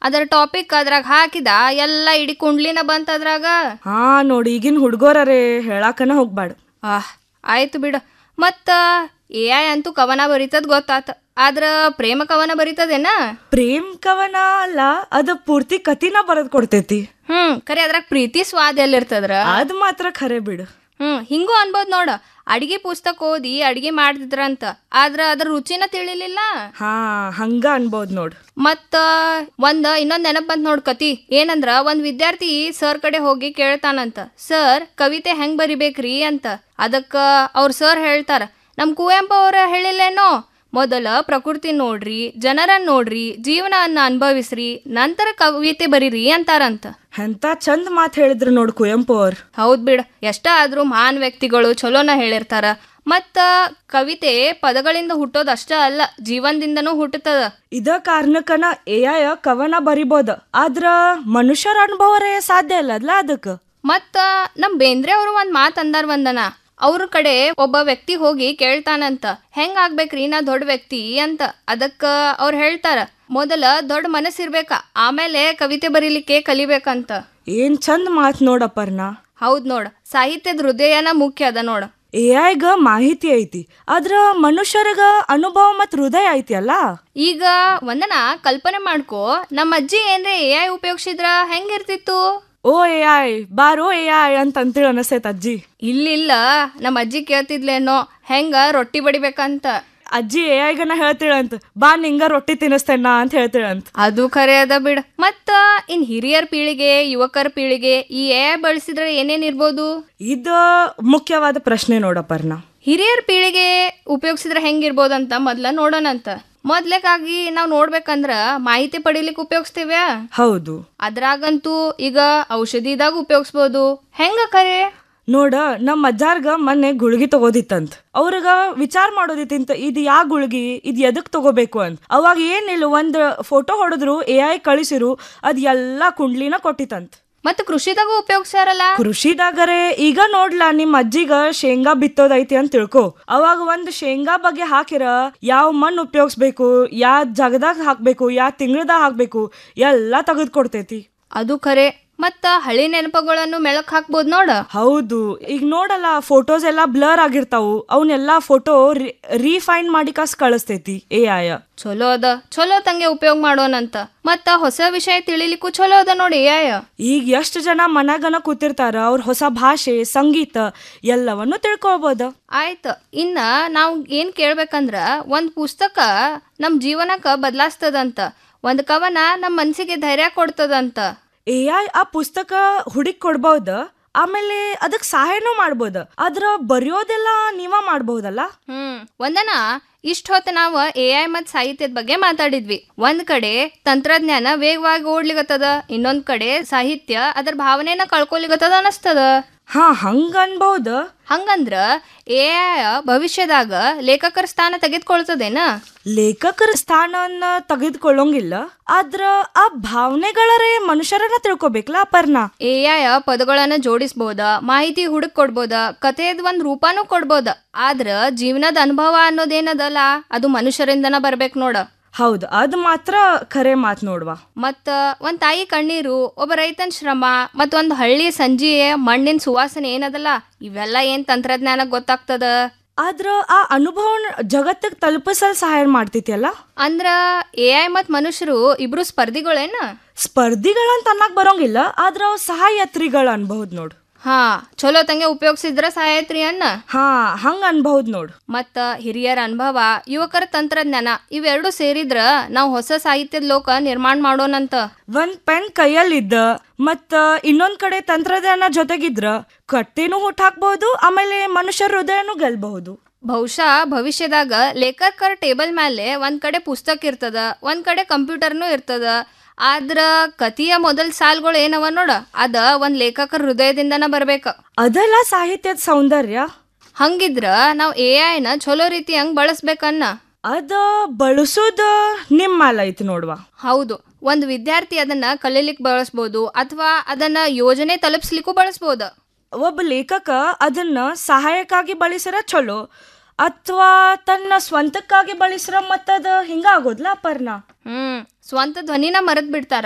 ಅದರ ಟಾಪಿಕ್ ಅದ್ರಾಗ ಹಾಕಿದ ಎಲ್ಲ ಇಡೀ ಕುಂಡ್ಲಿನ ಬಂತ ಅದ್ರಾಗ ಹಾ ನೋಡಿ ಈಗಿನ ಹುಡುಗರೇ ಹೇಳಾಕನ ಹೋಗ್ಬಾರ್ದು ಆಹ್ ಆಯ್ತು ಬಿಡು ಮತ್ತ ಎ ಐ ಅಂತೂ ಕವನ ಬರೀತದ್ ಗೊತ್ತಾತ ಆದ್ರ ಪ್ರೇಮ ಕವನ ಬರೀತದೇನ ಪ್ರೇಮ್ ಕವನ ಅಲ್ಲ ಅದು ಪೂರ್ತಿ ಕತಿನ ಬರೆದ್ ಕೊಡ್ತೈತಿ ಹ್ಮ್ ಖರೆ ಅದ್ರಾಗ ಪ್ರೀತಿ ಸ್ವಾದ ಎಲ್ಲಿರ್ತದ್ರ ಅದ್ ಮಾತ್ರ ಖರೆ ಬಿಡು ಹ್ಮ್ ಹಿಂಗೂ ಅನ್ಬೋದ್ ನೋಡ ಅಡಿಗೆ ಪುಸ್ತಕ ಓದಿ ಅಡಿಗೆ ಮಾಡ್ತಿದ್ರಂತ ಆದ್ರ ಅದ್ರ ರುಚಿನ ತಿಳಿಲಿಲ್ಲ ಹಾ ಹಂಗ ಅನ್ಬೋದ್ ನೋಡ್ ಮತ್ತ ಒಂದ್ ಇನ್ನೊಂದ್ ನೆನಪ್ ಬಂತ್ ನೋಡ್ ಕತಿ ಏನಂದ್ರ ಒಂದ್ ವಿದ್ಯಾರ್ಥಿ ಸರ್ ಕಡೆ ಹೋಗಿ ಕೇಳ್ತಾನಂತ ಸರ್ ಕವಿತೆ ಹೆಂಗ್ ಬರಿಬೇಕ್ರಿ ಅಂತ ಅದಕ್ಕ ಅವ್ರ ಸರ್ ಹೇಳ್ತಾರ ನಮ್ ಕುವೆಂಪು ಅವ್ರ ಹೇಳಿಲ್ಲೇನೋ ಮೊದಲ ಪ್ರಕೃತಿ ನೋಡ್ರಿ ಜನರನ್ನ ನೋಡ್ರಿ ಜೀವನವನ್ನ ಅನುಭವಿಸ್ರಿ ನಂತರ ಕವಿತೆ ಬರೀರಿ ಅಂತಾರಂತ ಎಂತ ಚಂದ್ ಮಾತ್ ಹೇಳಿದ್ರು ನೋಡ್ ಕುವೆಂಪು ಅವ್ರು ಹೌದ್ ಬಿಡ ಎಷ್ಟ ಆದ್ರೂ ಮಹಾನ್ ವ್ಯಕ್ತಿಗಳು ಚಲೋನ ಹೇಳಿರ್ತಾರ ಮತ್ತ ಕವಿತೆ ಪದಗಳಿಂದ ಹುಟ್ಟೋದ್ ಅಷ್ಟ ಅಲ್ಲ ಜೀವನದಿಂದನೂ ಹುಟ್ಟುತ್ತದ ಇದ ಕಾರಣಕ್ಕನ ಎ ಐ ಕವನ ಬರಿಬೋದ ಆದ್ರ ಮನುಷ್ಯರ ಅನುಭವರೇ ಸಾಧ್ಯ ಇಲ್ಲದ್ಲ ಅದಕ್ಕ ಮತ್ತ ನಮ್ ಬೇಂದ್ರೆ ಅವರು ಒಂದ್ ಮಾತ್ ಅಂದಾರ ಒಂದನ ಅವ್ರ ಕಡೆ ಒಬ್ಬ ವ್ಯಕ್ತಿ ಹೋಗಿ ಕೇಳ್ತಾನಂತ ಹೆಂಗ್ ಆಗ್ಬೇಕ್ರಿ ನಾ ದೊಡ್ಡ ವ್ಯಕ್ತಿ ಅಂತ ಅದಕ್ಕ ಅವ್ರು ಹೇಳ್ತಾರ ಮೊದಲ ದೊಡ್ಡ ಮನಸ್ಸಿರ್ಬೇಕ ಆಮೇಲೆ ಕವಿತೆ ಬರೀಲಿಕ್ಕೆ ಕಲಿಬೇಕಂತ ಏನ್ ಚಂದ್ ಮಾತ್ ನೋಡಪ್ಪರ್ನ ಹೌದ್ ನೋಡ ಸಾಹಿತ್ಯದ ಹೃದಯನ ಮುಖ್ಯ ಅದ ನೋಡ ಎ ಐಗ ಮಾಹಿತಿ ಐತಿ ಆದ್ರ ಮನುಷ್ಯರಿಗ ಅನುಭವ ಮತ್ ಹೃದಯ ಐತಿ ಅಲ್ಲ ಈಗ ಒಂದನ ಕಲ್ಪನೆ ಮಾಡ್ಕೋ ನಮ್ಮ ಅಜ್ಜಿ ಏನ್ರೆ ಎ ಐ ಉಪಯೋಗಿಸಿದ್ರ ಹೆಂಗಿರ್ತಿತ್ತು ಓ ಎ ಐ ಬಾರೋ ಎ ಐ ಅಂತ ಅಂತೇಳಿ ಅನಸ್ತೈತ್ ಅಜ್ಜಿ ಇಲ್ಲಿಲ್ಲ ನಮ್ಮ ಅಜ್ಜಿ ಕೇಳ್ತಿದ್ಲೇನೋ ಹೆಂಗ ರೊಟ್ಟಿ ಬಡಿಬೇಕಂತ ಅಜ್ಜಿ ಎ ಐಗನ ಹೇಳ್ತೀಳಂತ ಬಾ ನಿಂಗ ರೊಟ್ಟಿ ತಿನ್ನಿಸ್ತೇನ ಅಂತ ಹೇಳ್ತೀಳಂತ ಅದು ಖರೆ ಅದ ಬಿಡ ಮತ್ತ ಇನ್ ಹಿರಿಯರ ಪೀಳಿಗೆ ಯುವಕರ ಪೀಳಿಗೆ ಈ ಎ ಬಳಸಿದ್ರೆ ಏನೇನ್ ಇರ್ಬೋದು ಇದ ಮುಖ್ಯವಾದ ಪ್ರಶ್ನೆ ನೋಡಪ್ಪರ್ನ ಹಿರಿಯರ ಪೀಳಿಗೆ ಉಪಯೋಗಿಸಿದ್ರೆ ಹೆಂಗಿರ್ಬೋದಂತ ಮೊದ್ಲ ನೋಡೋಣಂತ ಮೊದ್ಲೇಕಾಗಿ ನಾವ್ ನೋಡ್ಬೇಕಂದ್ರ ಮಾಹಿತಿ ಪಡಿಲಿಕ್ಕೆ ಉಪಯೋಗಿಸ್ತೀವ್ಯಾ ಹೌದು ಅದ್ರಾಗಂತೂ ಈಗ ಔಷಧಿದಾಗ ಉಪಯೋಗಿಸ್ಬೋದು ಹೆಂಗ ಕರೆ ನೋಡ ನಮ್ಮ ಅಜ್ಜಾರ್ಗ ಮೊನ್ನೆ ಗುಳ್ಗಿ ತಗೋದಿತ್ತಂತ ಅವ್ರಿಗ ವಿಚಾರ ಮಾಡೋದಿತ್ತಂತ ಇದು ಯಾ ಗುಳ್ಗಿ ಇದು ಎದಕ್ ತಗೋಬೇಕು ಅಂತ ಅವಾಗ ಏನಿಲ್ಲ ಒಂದ್ ಫೋಟೋ ಹೊಡೆದ್ರು ಎ ಐ ಕಳಿಸಿರು ಅದ್ ಎಲ್ಲಾ ಕುಂಡ್ಲಿನ ಕೊಟ್ಟಿತ್ತಂತ ಮತ್ತ ಕೃಷಿದಾಗೂ ಉಪಯೋಗಿಸ್ಯಾರಲ್ಲ ಕೃಷಿದಾಗರೆ ಈಗ ನೋಡ್ಲಾ ನಿಮ್ ಅಜ್ಜಿಗ ಶೇಂಗಾ ಬಿತ್ತೋದೈತಿ ಅಂತ ತಿಳ್ಕೊ ಅವಾಗ ಒಂದ್ ಶೇಂಗಾ ಬಗ್ಗೆ ಹಾಕಿರ ಯಾವ ಮಣ್ಣು ಉಪಯೋಗಿಸ್ಬೇಕು ಯಾ ಜಾಗದಾಗ ಹಾಕ್ಬೇಕು ಯಾ ತಿಂಗಳದಾಗ ಹಾಕ್ಬೇಕು ಎಲ್ಲಾ ತೆಗೆದು ಕೊಡ್ತೈತಿ ಅದು ಖರೆ ಮತ್ತ ಹಳಿ ನೆನಪುಗಳನ್ನು ಮೆಳಕ್ ಹಾಕ್ಬೋದ್ ನೋಡ ಹೌದು ಈಗ ನೋಡಲ್ಲ ಫೋಟೋಸ್ ಎಲ್ಲ ಬ್ಲರ್ ಆಗಿರ್ತಾವು ಅವನ್ನೆಲ್ಲಾ ಫೋಟೋ ರೀಫೈನ್ ಮಾಡಿ ಕಾಸ್ ಕಳಿಸ್ತೈತಿ ಎ ಐ ಚಲೋ ಅದ ಚಲೋ ತಂಗೆ ಉಪಯೋಗ ಮಾಡೋಣಂತ ಮತ್ತ ಹೊಸ ವಿಷಯ ತಿಳಿಲಿಕ್ಕೂ ಚಲೋ ಅದ ನೋಡಿ ಯಾಯ ಈಗ ಎಷ್ಟು ಜನ ಮನ್ಯಾಗನ ಕೂತಿರ್ತಾರ ಅವ್ರ ಹೊಸ ಭಾಷೆ ಸಂಗೀತ ಎಲ್ಲವನ್ನು ತಿಳ್ಕೊಳ್ಬೋದ ಆಯ್ತು ಇನ್ನ ನಾವು ಏನ್ ಕೇಳ್ಬೇಕಂದ್ರ ಒಂದ್ ಪುಸ್ತಕ ನಮ್ ಜೀವನಕ್ಕ ಬದಲಾಸ್ತದಂತ ಒಂದ್ ಕವನ ನಮ್ ಮನ್ಸಿಗೆ ಧೈರ್ಯ ಕೊಡ್ತದಂತ ಎ ಐ ಆ ಪುಸ್ತಕ ಹುಡುಕ್ ಕೊಡ್ಬೋದ ಆಮೇಲೆ ಅದಕ್ ಸಹಾಯನೂ ಮಾಡ್ಬೋದ ಆದ್ರ ಬರೆಯೋದೆಲ್ಲ ನೀವ ಮಾಡ್ಬೋದಲ್ಲ ಹ್ಮ್ ಒಂದನ ಇಷ್ಟ ಹೊತ್ತು ನಾವು ಎ ಐ ಮತ್ ಸಾಹಿತ್ಯದ ಬಗ್ಗೆ ಮಾತಾಡಿದ್ವಿ ಒಂದ್ ಕಡೆ ತಂತ್ರಜ್ಞಾನ ವೇಗವಾಗಿ ಓಡ್ಲಿಗತ್ತದ ಇನ್ನೊಂದ್ ಕಡೆ ಸಾಹಿತ್ಯ ಅದ್ರ ಭಾವನೆನ ಕಳ್ಕೊಲಿಗತ್ತದ ಅನಸ್ತದ ಹಾ ಹಂಗ ಅನ್ಬಹುದ ಹಂಗಂದ್ರ ಎ ಐ ಭವಿಷ್ಯದಾಗ ಲೇಖಕರ ಸ್ಥಾನ ತೆಗೆದುಕೊಳ್ತದೇನ ಲೇಖಕರ ಸ್ಥಾನವನ್ನ ತೆಗೆದುಕೊಳ್ಳೋಂಗಿಲ್ಲ ಆದ್ರ ಆ ಭಾವನೆಗಳರೇ ಮನುಷ್ಯರನ್ನ ತಿಳ್ಕೊಬೇಕಲ್ಲ ಅಪರ್ಣ ಎ ಐ ಪದಗಳನ್ನ ಜೋಡಿಸ್ಬೋದ ಮಾಹಿತಿ ಹುಡುಕ್ ಕೊಡ್ಬೋದ ಕಥೆಯದ್ ಒಂದ್ ರೂಪಾನೂ ಕೊಡ್ಬೋದ ಆದ್ರ ಜೀವನದ ಅನುಭವ ಅನ್ನೋದೇನದಲ್ಲ ಅದು ಮನುಷ್ಯರಿಂದನ ಬರ್ಬೇಕು ನೋಡ ಹೌದು ಅದ್ ಮಾತ್ರ ಖರೆ ಮಾತ್ ನೋಡ್ವಾ ಮತ್ತ ಒಂದ್ ತಾಯಿ ಕಣ್ಣೀರು ಒಬ್ಬ ರೈತನ ಶ್ರಮ ಮತ್ತ ಒಂದ್ ಹಳ್ಳಿ ಸಂಜೆಯ ಮಣ್ಣಿನ ಸುವಾಸನೆ ಏನದಲ್ಲ ಇವೆಲ್ಲ ಏನ್ ತಂತ್ರಜ್ಞಾನ ಗೊತ್ತಾಗ್ತದ ಆದ್ರ ಆ ಅನುಭವ ಜಗತ್ತಿಗೆ ತಲುಪಿಸಲ್ ಸಹಾಯ ಮಾಡ್ತೈತಿಯಲ್ಲ ಅಂದ್ರ ಎ ಐ ಮತ್ ಮನುಷ್ಯರು ಇಬ್ರು ಸ್ಪರ್ಧಿಗಳೇನ ಸ್ಪರ್ಧಿಗಳಂತ ಅನ್ನಕ್ ಬರೋಂಗಿಲ್ಲ ಆದ್ರ ಅವ್ ಸಹಾಯತ್ರಿಗಳು ಅನ್ಬಹುದು ನೋಡು ಹಾ ಚಲೋ ತಂಗೆ ಉಪಯೋಗಿಸಿದ್ರ ಸಹಾಯತ್ರಿ ಅನ್ನ ಹಾ ಹಂಗ ಅನ್ಬಹುದು ನೋಡು ಮತ್ತ ಹಿರಿಯರ ಅನುಭವ ಯುವಕರ ತಂತ್ರಜ್ಞಾನ ಇವೆರಡು ಸೇರಿದ್ರ ನಾವು ಹೊಸ ಸಾಹಿತ್ಯದ ಲೋಕ ನಿರ್ಮಾಣ ಮಾಡೋಣಂತ ಒಂದ್ ಪೆನ್ ಕೈಯಲ್ಲಿದ್ದ ಮತ್ತ ಇನ್ನೊಂದ್ ಕಡೆ ತಂತ್ರಜ್ಞಾನ ಜೊತೆಗಿದ್ರ ಕಟ್ಟೆನೂ ಹುಟ್ಟು ಹಾಕ್ಬಹುದು ಆಮೇಲೆ ಮನುಷ್ಯರ ಹೃದಯನೂ ಗೆಲ್ಬಹುದು ಬಹುಶಃ ಭವಿಷ್ಯದಾಗ ಲೇಖಕರ ಟೇಬಲ್ ಮೇಲೆ ಒಂದ್ ಕಡೆ ಪುಸ್ತಕ ಇರ್ತದ ಒಂದ್ ಕಡೆ ಕಂಪ್ಯೂಟರ್ನು ಇರ್ತದ ಆದ್ರ ಕತಿಯ ಮೊದಲ್ ಸಾಲ್ಗಳು ಏನವ ನೋಡ ಅದ ಒಂದ್ ಲೇಖಕರ ಹೃದಯದಿಂದನ ಬರ್ಬೇಕ ಅದೆಲ್ಲ ಸಾಹಿತ್ಯದ ಸೌಂದರ್ಯ ಹಂಗಿದ್ರ ನಾವ್ ಎ ಐನ ಚಲೋ ರೀತಿ ಹಂಗ್ ಬಳಸ್ಬೇಕನ್ನ ಅದ ಬಳಸೋದ ನಿಮ್ ಮ್ಯಾಲ ಐತಿ ನೋಡ್ವಾ ಹೌದು ಒಂದ್ ವಿದ್ಯಾರ್ಥಿ ಅದನ್ನ ಕಲೀಲಿಕ್ ಬಳಸ್ಬೋದು ಅಥವಾ ಅದನ್ನ ಯೋಜನೆ ತಲುಪಿಸ್ಲಿಕ್ಕೂ ಬಳಸ್ಬೋದು ಒಬ್ಬ ಲೇಖಕ ಅದನ್ನ ಸಹಾಯಕ್ಕಾಗಿ ಬಳಸಿರ ಚಲೋ ಅಥವಾ ತನ್ನ ಸ್ವಂತಕ್ಕಾಗಿ ಬಳಸಿರ ಮತ್ತದ ಹಿಂಗ ಆಗೋದ್ಲ ಅಪರ್ಣ ಹ್ಮ್ ಸ್ವಂತ ಧ್ವನಿನ ಮರೆತ್ ಬಿಡ್ತಾರ